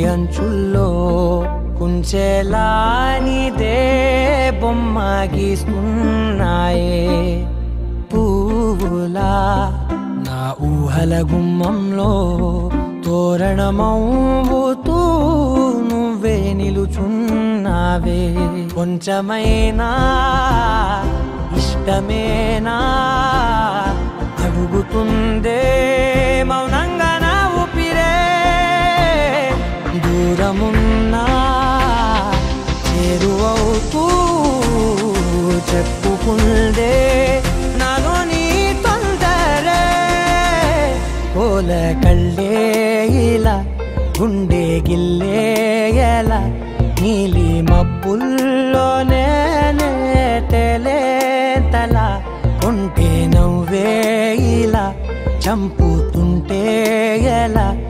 అంచుల్లో కుంచెలా నీదే బొమ్మ గీస్తున్నాయే పువ్వులా నా ఊహల గుమ్మంలో తోరణమవుతూ నువ్వే నిలుచున్నావే కొంచెమైనా ఇష్టమేనా అడుగుతుందే మౌనంగా నా ఊపిరే దూరమున్నా చేరువవుతూ చెప్పుకుందే నాలో నీ తొందరే కోల కళ్ళే ఇలా గుండె గిల్లే ఎలా నీలి మబ్బుల్లోనే తల కొంటే నవ్వే ఇలా చంపుతుంటే ఎలా